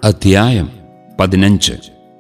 അധ്യായം പതിനഞ്ച്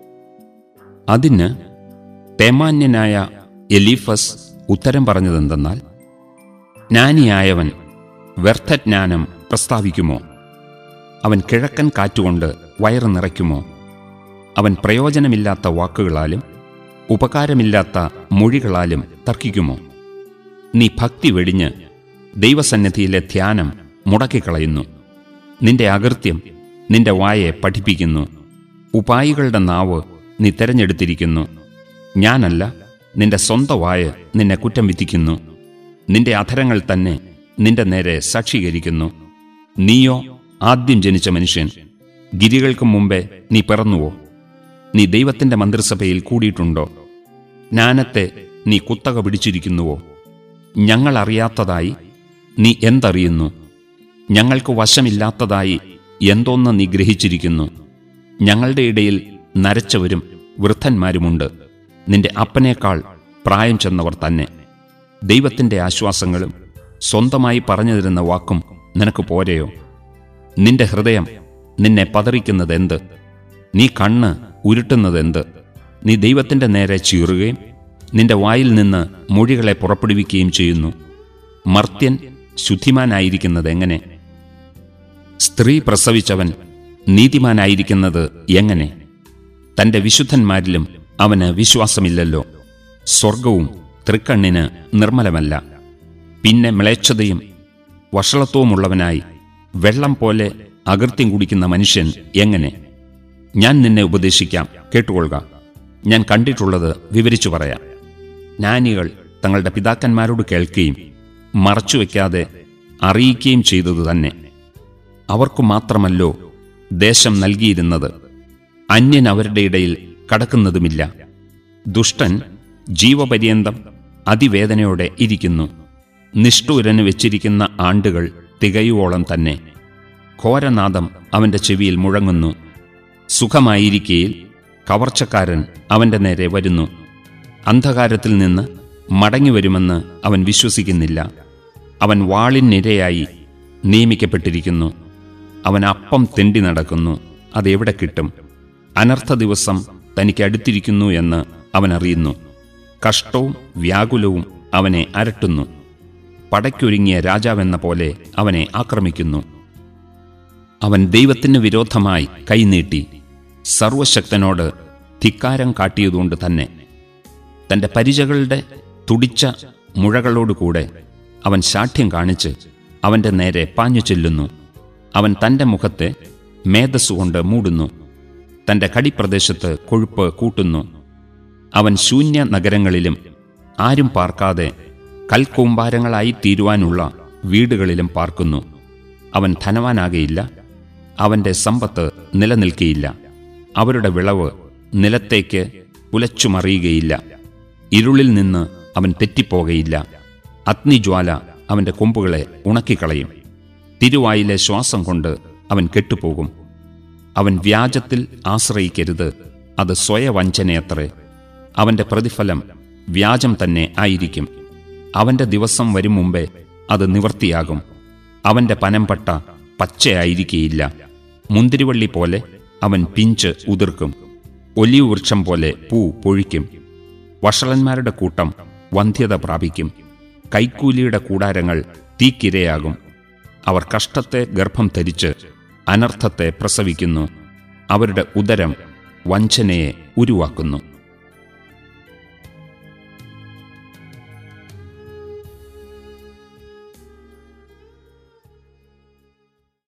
അതിന് തേമാന്യനായ എലീഫസ് ഉത്തരം പറഞ്ഞതെന്തെന്നാൽ ജ്ഞാനിയായവൻ വ്യർത്ഥജ്ഞാനം പ്രസ്താവിക്കുമോ അവൻ കിഴക്കൻ കാറ്റുകൊണ്ട് വയറ് നിറയ്ക്കുമോ അവൻ പ്രയോജനമില്ലാത്ത വാക്കുകളാലും ഉപകാരമില്ലാത്ത മൊഴികളാലും തർക്കിക്കുമോ നീ ഭക്തി വെടിഞ്ഞ് ദൈവസന്നിധിയിലെ ധ്യാനം മുടക്കിക്കളയുന്നു നിന്റെ അകൃത്യം നിന്റെ വായെ പഠിപ്പിക്കുന്നു ഉപായികളുടെ നാവ് നീ തെരഞ്ഞെടുത്തിരിക്കുന്നു ഞാനല്ല നിന്റെ സ്വന്തം വായ നിന്നെ കുറ്റം വിധിക്കുന്നു നിന്റെ അധരങ്ങൾ തന്നെ നിന്റെ നേരെ സാക്ഷീകരിക്കുന്നു നീയോ ആദ്യം ജനിച്ച മനുഷ്യൻ ഗിരികൾക്ക് മുമ്പേ നീ പിറന്നുവോ നീ ദൈവത്തിന്റെ മന്ത്രിസഭയിൽ കൂടിയിട്ടുണ്ടോ ജ്ഞാനത്തെ നീ കുത്തക പിടിച്ചിരിക്കുന്നുവോ ഞങ്ങൾ അറിയാത്തതായി നീ എന്തറിയുന്നു ഞങ്ങൾക്ക് വശമില്ലാത്തതായി എന്തോന്ന് നീ ഗ്രഹിച്ചിരിക്കുന്നു ഞങ്ങളുടെ ഇടയിൽ നരച്ചവരും വൃദ്ധന്മാരുമുണ്ട് നിന്റെ അപ്പനേക്കാൾ പ്രായം ചെന്നവർ തന്നെ ദൈവത്തിന്റെ ആശ്വാസങ്ങളും സ്വന്തമായി പറഞ്ഞു തരുന്ന വാക്കും നിനക്ക് പോരെയോ നിന്റെ ഹൃദയം നിന്നെ പതറിക്കുന്നതെന്ത് നീ കണ്ണ് ഉരുട്ടുന്നതെന്ത് നീ ദൈവത്തിന്റെ നേരെ ചീറുകയും നിന്റെ വായിൽ നിന്ന് മൊഴികളെ പുറപ്പെടുവിക്കുകയും ചെയ്യുന്നു മർത്യൻ ശുദ്ധിമാനായിരിക്കുന്നത് എങ്ങനെ സ്ത്രീ പ്രസവിച്ചവൻ നീതിമാനായിരിക്കുന്നത് എങ്ങനെ തന്റെ വിശുദ്ധന്മാരിലും അവന് വിശ്വാസമില്ലല്ലോ സ്വർഗവും തൃക്കണ്ണിന് നിർമ്മലമല്ല പിന്നെ മ്ലേച്ഛതയും വഷളത്വവുമുള്ളവനായി വെള്ളം പോലെ അകൃത്യം കുടിക്കുന്ന മനുഷ്യൻ എങ്ങനെ ഞാൻ നിന്നെ ഉപദേശിക്കാം കേട്ടുകൊള്ളുക ഞാൻ കണ്ടിട്ടുള്ളത് വിവരിച്ചു പറയാം ജ്ഞാനികൾ തങ്ങളുടെ പിതാക്കന്മാരോട് കേൾക്കുകയും മറച്ചുവെക്കാതെ അറിയിക്കുകയും ചെയ്തതു തന്നെ അവർക്കു മാത്രമല്ലോ ദേശം നൽകിയിരുന്നത് അന്യൻ അവരുടെ ഇടയിൽ കടക്കുന്നതുമില്ല ദുഷ്ടൻ ജീവപര്യന്തം അതിവേദനയോടെ ഇരിക്കുന്നു നിഷ്ഠൂരന് വെച്ചിരിക്കുന്ന ആണ്ടുകൾ തികയുവോളം തന്നെ ഘോരനാദം അവന്റെ ചെവിയിൽ മുഴങ്ങുന്നു സുഖമായിരിക്കയിൽ കവർച്ചക്കാരൻ അവന്റെ നേരെ വരുന്നു അന്ധകാരത്തിൽ നിന്ന് മടങ്ങിവരുമെന്ന് അവൻ വിശ്വസിക്കുന്നില്ല അവൻ വാളിനിരയായി നിയമിക്കപ്പെട്ടിരിക്കുന്നു അവൻ അപ്പം തെണ്ടി നടക്കുന്നു അതെവിടെ കിട്ടും അനർത്ഥ ദിവസം തനിക്ക് അടുത്തിരിക്കുന്നു എന്ന് അവൻ അറിയുന്നു കഷ്ടവും വ്യാകുലവും അവനെ അരട്ടുന്നു പടയ്ക്കൊരുങ്ങിയ രാജാവെന്ന പോലെ അവനെ ആക്രമിക്കുന്നു അവൻ ദൈവത്തിന് വിരോധമായി കൈനീട്ടി സർവശക്തനോട് ധിക്കാരം കാട്ടിയതുകൊണ്ട് തന്നെ തന്റെ പരിചകളുടെ തുടിച്ച മുഴകളോടുകൂടെ അവൻ ശാഠ്യം കാണിച്ച് അവന്റെ നേരെ പാഞ്ഞു ചെല്ലുന്നു അവൻ തന്റെ മുഖത്തെ മേധസ്സുകൊണ്ട് മൂടുന്നു തന്റെ കടിപ്രദേശത്ത് കൊഴുപ്പ് കൂട്ടുന്നു അവൻ ശൂന്യ നഗരങ്ങളിലും ആരും പാർക്കാതെ കൽക്കൂമ്പാരങ്ങളായി തീരുവാനുള്ള വീടുകളിലും പാർക്കുന്നു അവൻ ധനവാനാകയില്ല അവന്റെ സമ്പത്ത് നിലനിൽക്കയില്ല അവരുടെ വിളവ് നിലത്തേക്ക് പുലച്ചുമറിയുകയില്ല ഇരുളിൽ നിന്ന് അവൻ തെറ്റിപ്പോകയില്ല അഗ്നിജ്വാല അവന്റെ കൊമ്പുകളെ ഉണക്കിക്കളയും തിരുവായിലെ ശ്വാസം കൊണ്ട് അവൻ കെട്ടുപോകും അവൻ വ്യാജത്തിൽ ആശ്രയിക്കരുത് അത് സ്വയവഞ്ചനയത്രേ അവന്റെ പ്രതിഫലം വ്യാജം തന്നെ ആയിരിക്കും അവന്റെ ദിവസം വരും മുമ്പേ അത് നിവർത്തിയാകും അവന്റെ പനംപട്ട പച്ചയായിരിക്കയില്ല മുന്തിരിവള്ളി പോലെ അവൻ പിഞ്ച് ഉതിർക്കും ഒലിവ് വൃക്ഷം പോലെ പൂ പൊഴിക്കും വഷളന്മാരുടെ കൂട്ടം വന്ധ്യത പ്രാപിക്കും കൈക്കൂലിയുടെ കൂടാരങ്ങൾ തീക്കിരയാകും അവർ കഷ്ടത്തെ ഗർഭം ധരിച്ച് അനർത്ഥത്തെ പ്രസവിക്കുന്നു അവരുടെ ഉദരം വഞ്ചനയെ ഉരുവാക്കുന്നു